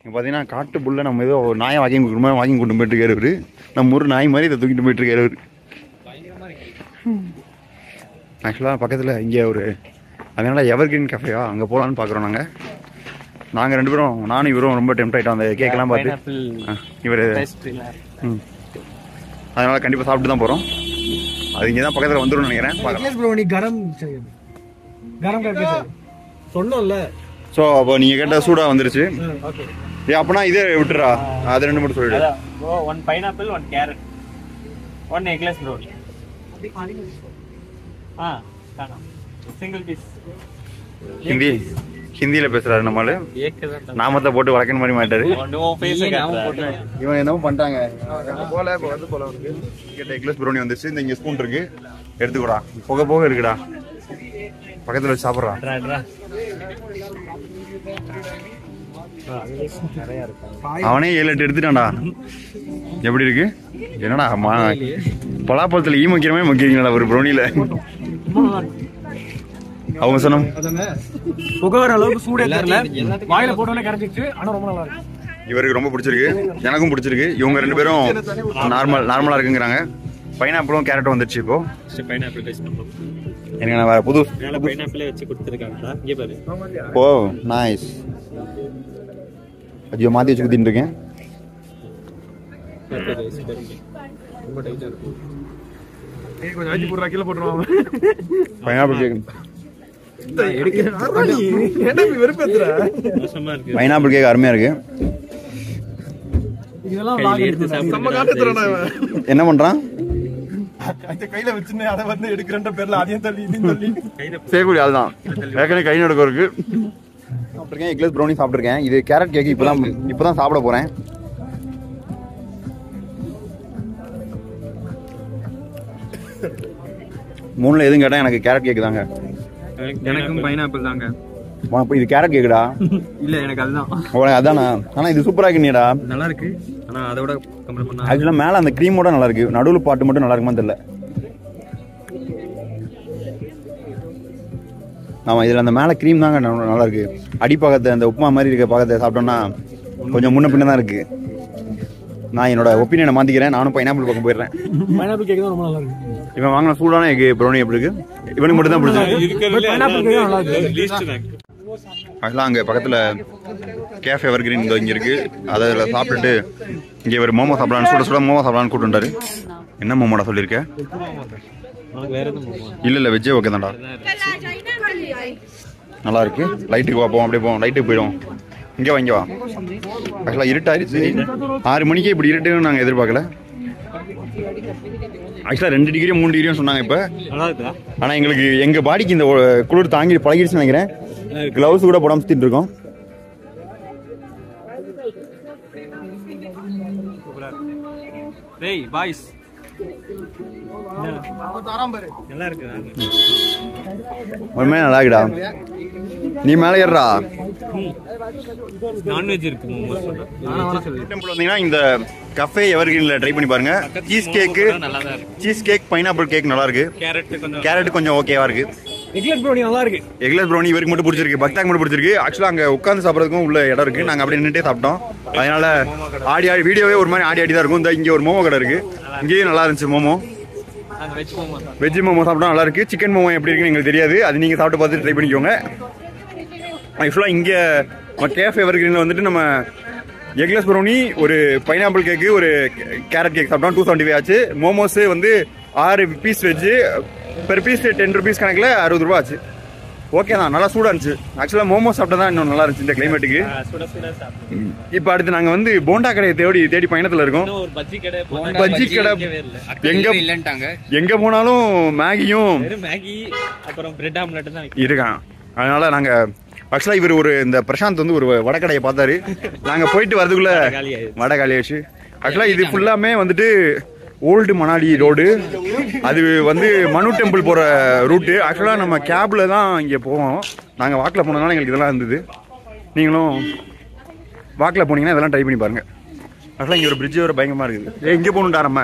இங்கே பார்த்தீங்கன்னா காட்டு புல்ல நம்ம ஏதோ ஒரு நாயை வாங்கி கொடுக்குற மாதிரி வாங்கி கொண்டு போயிட்டு இருக்காரு இவரு. நம்ம ஒரு நாய் மாதிரி இதை தூக்கிட்டு போயிட்டு இருக்காரு இவரு. ஆக்சுவலாக பக்கத்தில் இங்கே ஒரு அதனால எவர் கிரீன் கஃபேவா அங்கே போகலான்னு பார்க்குறோம் நாங்கள் நாங்கள் ரெண்டு பேரும் நானும் இவரும் ரொம்ப டெம்ட் ஆகிட்டோம் அந்த கேக்கெல்லாம் பார்த்து இவர் ம் அதனால் கண்டிப்பாக சாப்பிட்டு தான் போகிறோம் அது இங்கே தான் பக்கத்தில் வந்துரும்னு நினைக்கிறேன் பார்க்கலாம் नेकलेस ब्रो नहीं गरम चाहिए गरम करके चाहिए சொன்னோம்ல ஸோ அப்போ நீங்கள் கேட்ட சூடாக வந்துருச்சு ஓகே ஏ அப்பனா இதே விட்டுறா அது ரெண்டு மட்டும் சொல்லிடு one pineapple one carrot one eggless bro ஆ சிங்கிள் பீஸ் ஹிந்தி ஹிந்தியில் பேசுகிறாரு நம்மளு ஏக்கதான் நாமத்தை போட்டு வளர்க்கணும் மாதிரி மாட்டாரு போட்டு இவன் என்னமோ பண்ணிட்டாங்க போல இப்போ வந்து போல இருக்கு கேட்ட எக்லஸ் ப்ரௌனி வந்துச்சு இந்த இங்கே ஸ்பூன் இருக்கு எடுத்துக்கூடா போக போக இருக்குடா பக்கத்தில் வச்சு சாப்பிட்றா நிறைய இருக்கு அவனே ஏழு எட்டு எடுத்துட்டான்டா எப்படி இருக்கு என்னடா மா பலாப்பழத்தில் ஈ மக்கிறமே மக்கிறீங்களா ஒரு ப்ரௌனியில் அவங்க சொன்னோம் அதானே புகை வர அளவுக்கு சூடே தெரியல வாயில போட்டோன்னே கரைச்சிச்சு ஆனா ரொம்ப நல்லா இருக்கு இவருக்கு ரொம்ப பிடிச்சிருக்கு எனக்கும் பிடிச்சிருக்கு இவங்க ரெண்டு பேரும் நார்மல் நார்மலாக இருக்குங்கிறாங்க பைனாப்பிளும் கேரட்டும் வந்துருச்சு இப்போ பைனாப்பிள் டேஸ்ட் பண்ணுவோம் எனக்கு நான் வேற புது மேல பைனாப்பிளே வச்சு கொடுத்துருக்காங்க இங்கே பாரு ஓ நைஸ் ஐயோ மாற்றி வச்சு குத்திட்டு இருக்கேன் ரொம்ப டைட்டா இருக்கு கொஞ்சம் அடிச்சு போடுறா கீழே போட்டுருவான் பைனாப்பிள் கேக் வெறுப்பேத்துற மோசமா இருக்கு பைனாப்பிள் கேக் அருமையாக இருக்கு இதெல்லாம் கையில எடுத்து சாப்பிட்டு நம்ம காட்டுறா இவன் என்ன பண்ணுறான் அந்த கையில வச்சுன்னு அதை வந்து எடுக்கிறன்ற பேர்ல அதையும் தள்ளி இதையும் தள்ளி செய்யக்கூடிய ஆள் தான் ஏற்கனவே கை நடுக்கம் இருக்கு சாப்பிட்ருக்கேன் எக்லஸ் ப்ரௌனி சாப்பிட்ருக்கேன் இது கேரட் கேக் இப்போ தான் இப்போ தான் சாப்பிட போகிறேன் மூணில் எதுவும் கேட்டால் எனக்கு கேரட் கேக் தாங்க எனக்கும் பைனாப்பிள் தாங்க வா, அப்ப இது கேரட் கேக்குடா இல்ல எனக்கு அதுதான் உனக்கு அதானா ஆனா இது சூப்பரா இருக்குனியடா நல்லா இருக்கு ஆனா அதோட கம்பேர் பண்ணா ஆக்சுவலா மேல அந்த க்ரீமோட நல்லா இருக்கு நடுவுல பாட்டு மட்டும் நல்லா இருக்குமா தெரியல ஆமா இதுல அந்த மேல க்ரீம் தாங்க ந- நல்லா இருக்கு அடிப்பாகத்தை அந்த உப்புமா மாதிரி இருக்க பாகத்தை சாப்பிட்டோம்னா கொஞ்சம் முன்ன பின்ன தான் இருக்கு நான் என்னோட ஒப்பீனியனை மாத்திக்கிறேன் நானும் பைனாப்பிள் பக்கம் போயிடுறேன் பைனாப்பிள் கேக் தான் ரொம்ப நல்லா இருக்கு இவன் வாங்கின சூடான எக் ப்ரௌனி எப்படி இருக்கு இவனுக்கு மட்டும் தான் பிடிச்சிருக்கு பைனாப்பிள் கேக் நல்லா இருக்கு ஆக்சுவலாக அங்கே பக்கத்தில் கேஃபே எவர் கிரீன் இங்கே இருக்கு அதில் சாப்பிட்டுட்டு இங்கே ஒரு மோமோ சாப்பிடலான்னு சுட சுட மோமோ சாப்பிடலான்னு கூப்பிட்டுட்டாரு என்ன மோமோடா சொல்லியிருக்க உனக்கு வேற எதுவும் போகுமா இல்லை இல்லை வெஜ்ஜே ஓகே தான்டா நல்லா இருக்கு லைட்டுக்கு பார்ப்போம் அப்படியே போவோம் லைட்டுக்கு போயிடும் இங்கே வாங்கி வா ஆக்சுவலாக இருட்டாயிருச்சு ஆறு மணிக்கே இப்படி இருட்டுன்னு நாங்கள் எதிர்பார்க்கல ஆக்சுவலாக ரெண்டு டிகிரி மூணு டிகிரியும் சொன்னாங்க இப்போ நல்லா இருக்கா ஆனால் எங்களுக்கு எங்கள் பாடிக்கு இந்த ஒ- குளிர் தாங்கி பழகிடுச்சுன்னு நினைக்கிறேன் க்ளவுஸ் கூட போடாமல் சுற்றிட்டு இருக்கோம் டேய் பாய்ஸ் நல்லா இருக்கு உண்மையாக நல்லா இருக்குடா நீ மேலே ஏறுறா நான்வெஜ் இருக்கு மோமோஸ் டெம்பிள் வந்தீங்கன்னா இந்த கஃபே எவர்கிரீன்ல ட்ரை பண்ணி பாருங்க சீஸ் கேக்கு நல்லா தான் இருக்கு சீஸ் கேக் பைனாப்பிள் கேக் நல்லா இருக்கு கேரட் கொஞ்சம் கேரட் கொஞ்சம் ஓகேவா இருக்கு எக்லெட் ப்ரோனி நல்லா இருக்கு எக்லஸ் ப்ரௌனி இவருக்கு மட்டும் பிடிச்சிருக்கு பக்தாக்கு மட்டும் பிடிச்சிருக்கு ஆக்சுவலாக அங்கே உட்காந்து சாப்பிட்றதுக்கும் உள்ள இடம் இருக்கு நாங்கள் அப்படியே நின்றுட்டே சாப்பிட்டோம் அதனால ஆடி ஆடி வீடியோவே ஒரு மாதிரி ஆடி ஆடி தான் இருக்கும் இந்த இங்கே ஒரு மோமோ கடை இருக்கு இங்கேயும் நல்லா இருந்துச்சு மோமோ அந்த வெஜ் மோமோஸ் வெஜ் மோமோ சாப்பிட்டா நல்லா இருக்கு சிக்கன் மோமோ எப்படி இருக்குன்னு எங்களுக்கு தெரியாது அது நீங்கள் சாப்பிட்டு பார்த்து ட்ரை பண்ணிக்கோங்க ஆக்சுவலாக இங்கே நம்ம கேஃப் எவர்கிரீனில் வந்துட்டு நம்ம எக்லஸ் ப்ரௌனி ஒரு பைனாப்பிள் கேக்கு ஒரு கேரட் கேக் சாப்பிட்டோம் டூ செவன்ட்டி ஃபைவ் ஆச்சு மோமோஸு வந்து ஆறு piece veg per piece ten rupees கணக்கில் அறுபது ரூபா ஆச்சு ஓகே தான் நல்லா சூடாக இருந்துச்சு ஆக்சுவலாக மோமோ சாப்பிட்டா தான் இன்னும் நல்லா இருந்துச்சு இந்த கிளைமேட்டுக்கு சுட சுட சாப்பிட்டு இப்போ அடுத்து நாங்கள் வந்து போண்டா கடையை தேடி தேடி பயணத்தில் இருக்கோம் இன்னும் ஒரு பஜ்ஜி கடை பஜ்ஜி கடை எங்க இல்லன்ட்டாங்க எங்க போனாலும் மேகியும் வெறும் மேகி அப்புறம் பிரெட் ஆம்லெட் தான் இருக்கான் அதனால நாங்க ஆக்சுவலா இவர் ஒரு இந்த பிரசாந்த் வந்து ஒரு வடக்கடையை பார்த்தாரு நாங்க போயிட்டு வரதுக்குள்ள காலி ஆயிடுச்சு. வடை காலியாச்சு ஆக்சுவலா இது ஃபுல்லாமே வந்துட்டு ஓல்டு மணாலி ரோடு அது வந்து மனு டெம்பிள் போற ரூட்டு ஆக்சுவலா நம்ம கேப்ல தான் இங்க போவோம் நாங்க வாக்கில் போனதுனால எங்களுக்கு இதெல்லாம் இருந்தது நீங்களும் வாக்கில் போனீங்கன்னா இதெல்லாம் ட்ரை பண்ணி பாருங்க ஆக்சுவலா இங்க ஒரு பிரிட்ஜ் ஒரு பயங்கரமா இருக்குது ஏ இங்கே போகணும்டா நம்ம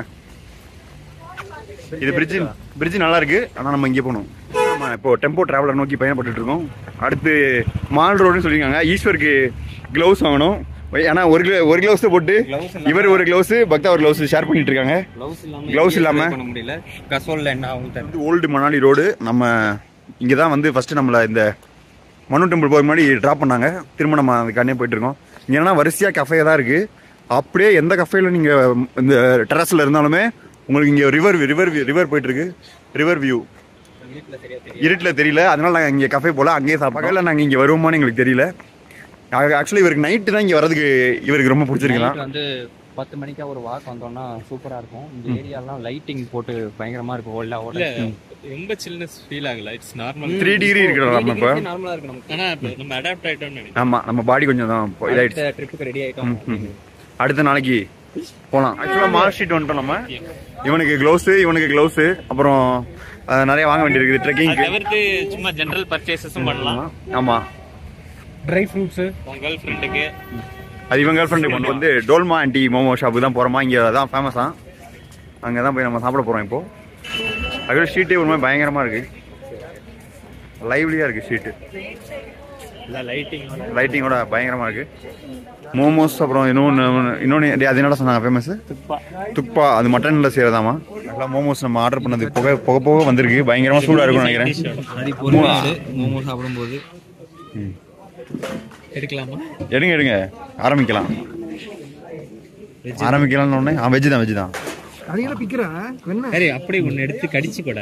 இது பிரிட்ஜ் பிரிட்ஜ் நல்லா இருக்கு ஆனா நம்ம இங்கே போகணும் நம்ம இப்போ டெம்போ டிராவலர் நோக்கி பயணப்பட்டுட்டு இருக்கோம் அடுத்து மால் ரோடுன்னு சொல்லியிருக்காங்க ஈஸ்வருக்கு க்ளவுஸ் வாங்கணும் ஏன்னா ஒரு கிலோ ஒரு கிளவுஸ் போட்டு இவர் ஒரு கிளவுஸ் பக்தா ஒரு கிளவுஸ் ஷேர் பண்ணிட்டு இருக்காங்க க்ளவுஸ் இல்லாம Gloves இல்லாம? try பண்ண முடியல கசோல்ல என்ன ஆகும் தெரியல வந்து ஓல்டு மணாலி ரோடு நம்ம இங்கே தான் வந்து ஃபஸ்ட்டு நம்மளை இந்த மனு டெம்பிள் போகிற முன்னாடி ட்ராப் பண்ணாங்க திரும்ப நம்ம அதுக்கானே போயிட்டு இருக்கோம் இங்க என்னன்னா வரிசையாக கஃபே தான் இருக்குது அப்படியே எந்த கஃபேல நீங்கள் இந்த டெரஸில் இருந்தாலுமே உங்களுக்கு இங்கே ரிவர் ரிவர் ரிவர் போயிட்டுருக்கு ரிவர் வியூ இருட்டில் தெரியல அதனால நாங்கள் இங்கே கஃபே போல அங்கேயே சாப்பிடல நாங்கள் இங்கே வருவோமான்னு எங்களுக்கு தெரியல ஆக்சுவலி இவருக்கு நைட்டு தான் இங்கே வரதுக்கு இவருக்கு ரொம்ப பிடிச்சிருக்கலாம் Night வந்து பத்து மணிக்கா ஒரு வாக் வந்தோம்னா சூப்பரா இருக்கும் இந்த ஏரியாலாம் லைட்டிங் போட்டு பயங்கரமா இருக்கும் ஓல்டா ஓல்டா ரொம்ப சில்னஸ் ஃபீல் ஆகல இட்ஸ் நார்மல் த்ரீ டிகிரி இருக்கிறோம் நம்ம இப்போ நார்மலா இருக்கு நமக்கு ஆனா இப்ப நம்ம அடாப்ட் ஆயிட்டோம்னு நினைக்கிறேன் ஆமாம் நம்ம பாடி கொஞ்சம் தான் இப்போ இதாயிடுச்சு அடுத்த ட்ரிப்புக்கு ரெடி ஆயிட்டோம் அடுத்த நாளைக்கு போகலாம் ஆக்சுவலாக மார்க் ஷீட் வந்துட்டோம் நம்ம இவனுக்கு க்ளவுஸு இவனுக்கு க்ளவுஸு அப்புறம் அஹ், நிறைய வாங்க வேண்டியிருக்குது அது ட்ரெக்கிங்க்கு தவிர்த்து சும்மா ஜெனரல் பர்ச்சேசஸும் பண்ணலாம் ஆமாம் ட்ரை ஃப்ரூட்ஸ் உங்க கேர்ள் ஃப்ரெண்டுக்கு அது இவங்க கேர்ள் ஃப்ரெண்டு வந்து டோல்மா ஆண்டி மோமோ ஷாப்பு தான் போகிறோமா இங்கே தான் ஃபேமஸா அங்கே தான் போய் நம்ம சாப்பிட போகிறோம் இப்போது அதுவே ஷீட்டே ஒரு மாதிரி பயங்கரமாக இருக்குது லைவ்லியாக இருக்குது ஷீட்டு லைட்டிங் லைட்டிங்கோட பயங்கரமாக இருக்குது மோமோஸ் அப்புறம் இன்னொன்று இன்னொன்று அது என்னடா சொன்னாங்க ஃபேமஸ் துப்பா அது மட்டனில் செய்கிறதாமா நல்லா மோமோஸ் நம்ம ஆர்டர் பண்ணது புகை புகை போக வந்திருக்கு பயங்கரமாக சூடாக இருக்கும்னு நினைக்கிறேன் அது பொறுமையாடு மோமோ சாப்பிடும்போது எடுக்கலாமா எடுங்க எடுங்க ஆரம்பிக்கலாம் ஆரம்பிக்கலாம்னு உடனே ஆ வெஜ் தான் வெஜ் தான் அதையெல்லாம் பிக்கிறேன் என்ன சரி அப்படியே ஒன்னு எடுத்து கடிச்சு கூட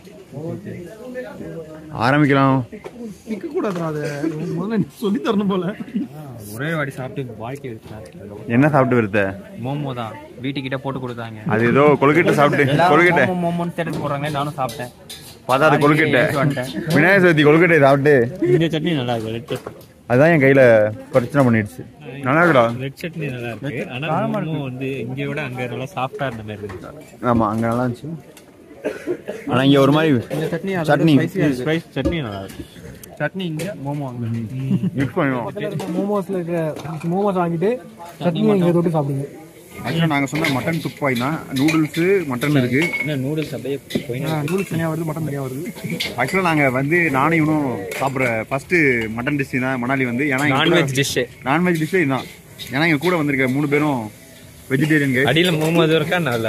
ஆரம்பிக்கலாம் பிக்க கூடாதுடா அது முதல்ல நீ சொல்லி தரணும் போல ஒரே வாடி சாப்பிட்டு வாழ்க்கை வச்சுட்டாங்க என்ன சாப்பிட்டு வருத்த மோமோ தான் வீட்டுக்கிட்ட போட்டு கொடுத்தாங்க அது ஏதோ கொழுக்கட்டை சாப்பிட்டு கொழுக்கட்டை மோமோ மோமோன்னு தெரிஞ்சு போடுறாங்க நானும் சாப்பிட்டேன் பார்த்தா அது கொழுக்கட்டை எடுத்து வந்துட்டேன். விநாயகர் சதுர்த்தி கொழுக்கட்டை சாப்பிட்டு இந்த சட்னி நல்லா இருக்கு ரெட் அதுதான் என் கையில பிரச்சனை பண்ணிடுச்சு நல்லா இருக்குடா ரெட் சட்னி நல்லா இருக்கு ஆனா மோமோ வந்து இங்க விட அங்க நல்லா சாஃப்டா இருந்த மாதிரி இருக்கு ஆமா அங்க நல்லா இருந்துச்சு ஆனா இங்க ஒரு மாதிரி இந்த சட்னி சட்னி ஸ்பைஸ் சட்னி நல்லா இருக்கு சட்னி இங்க மோமோ அங்க மிக்ஸ் பண்ணுவோம் மோமோஸ்ல இருக்க மோமோஸ் வாங்கிட்டு சட்னி இங்க தொட்டு சாப்பிடுங்க ஆக்சுவலாக நாங்கள் சொன்ன மட்டன் துப்பாய் தான் நூடுல்ஸு மட்டன் இருக்கு என்ன நூடுல்ஸ் அப்படியே போய் நூடுல்ஸ் தனியா வருது மட்டன் தனியா வருது ஆக்சுவலாக நாங்கள் வந்து நானும் இவனும் சாப்பிட்ற ஃபர்ஸ்ட் மட்டன் டிஷ் தான் மணாலி வந்து ஏன்னா நான்வெஜ் டிஷ் நான்வெஜ் டிஷ்ஷே இதுதான் ஏன்னா எங்க கூட வந்திருக்க மூணு பேரும் வெஜிடேரியன் கை அடியில மோமோ எதுவும் இருக்கா நல்லா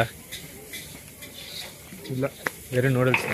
இல்ல வெறும் நூடுல்ஸ்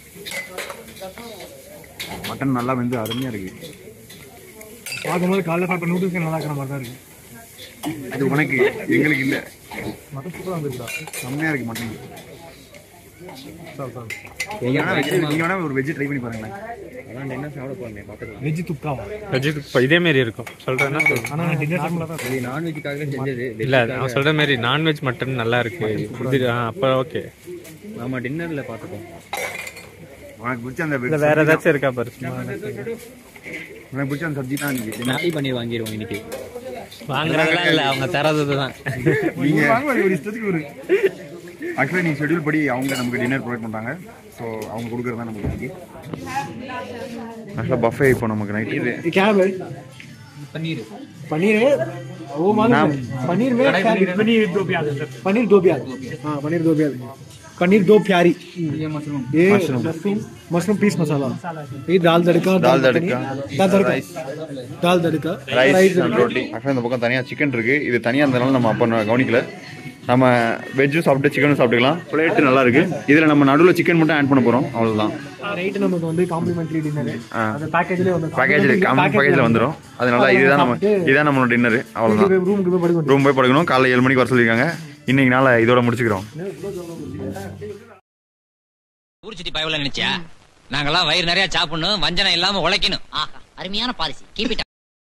மட்டன் நல்லா வந்து அருமையா இருக்கு பார்க்கும்போது காலைல சாப்பிட்ட நூடுல்ஸ் நல்லா இருக்கிற மாதிரி தான் இருக்கு அது உனக்கு எங்களுக்கு இல்ல மட்டன் சூப்பராக வந்துருக்கா செம்மையா இருக்கு மட்டன் சார் சார் நீங்க வேணா veg- நீங்க வேணா ஒரு வெஜ் ட்ரை பண்ணி பாருங்களேன் என்ன சாப்பிட போறேன் பார்த்துக்கலாம் வெஜ் துப்காவா இதே மாதிரி இருக்கும் சொல்றேன்னா ஆனா டின்னர் டைம்ல தான் இது நான்வெஜ்ஜுக்காக செஞ்சது இல்ல நான் சொல்ற மாதிரி நான்வெஜ் மட்டன் நல்லா இருக்கு இது ஆ, அப்ப ஓகே நாம டின்னர்ல பார்த்துப்போம் உனக்கு பிடிச்ச அந்த இல்ல வேற ஏதாச்சும் இருக்கா பாரு சும்மா உனக்கு பிடிச்ச அந்த சப்ஜி தான் நீங்க நாடி பன்னீர் வாங்கிடுவோம் இன்னைக்கு வாங்குறதெல்லாம் இல்ல அவங்க தரது தான் நீங்க வாங்குவாங்க ஒரு இஷ்டத்துக்கு ஒரு ஆக்சுவலாக நீங்க ஷெட்யூல் படி அவங்க நமக்கு டின்னர் ப்ரொவைட் பண்றாங்க ஸோ அவங்க கொடுக்குறது தான் நமக்கு இன்னைக்கு ஆக்சுவலாக பஃபே இப்போ நமக்கு நைட் இது कैब है பன்னீர் पनीर है वो मालूम है पनीर में पनीर दो प्याज पनीर दो प्याज हाँ पनीर दो प्याज पनीर दो प्यारी ये मशरूम ये मशरूम मशरूम पीस मसाला ये दाल तड़का दाल मखनी, तड़का, दाल तड़का दाल तड़का ரைஸ் அண்ட் ரொட்டி ஆக்சுவலாக இந்த பக்கம் தனியாக சிக்கன் இருக்கு இது தனியாக இருந்தனால நம்ம அப்போ கவனிக்கல நம்ம வெஜ்ஜும் சாப்பிட்டு சிக்கனும் சாப்பிட்டுக்கலாம் பிளேட் நல்லா இருக்கு இதில் நம்ம நடுவில் சிக்கன் மட்டும் ஆட் பண்ண போகிறோம் அவ்வளோதான் ரைட் நமக்கு வந்து காம்ப்ளிமெண்ட்ரி டின்னர் அந்த பேக்கேஜ்லயே வந்து பேக்கேஜில் பேக்கேஜில் வந்துடும் அதனால இதுதான் நம்ம இதுதான் நம்மளோட டின்னர் அவ்வளோதான் ரூமுக்கு போய் படுக்க ரூம் போய் படுக்கணும் காலைல ஏழு மணிக்கு வர சொல்லியிருக்காங்க இன்னைக்கு நாளை இதோட முடிச்சுக்கிறோம் ஊர் சுத்தி பயவுல நினைச்சியா நாங்கெல்லாம் வயிறு நிறைய சாப்பிடணும் வஞ்சனம் இல்லாம உழைக்கணும் ஆஹா அருமையான பாலிசி கீப் இட்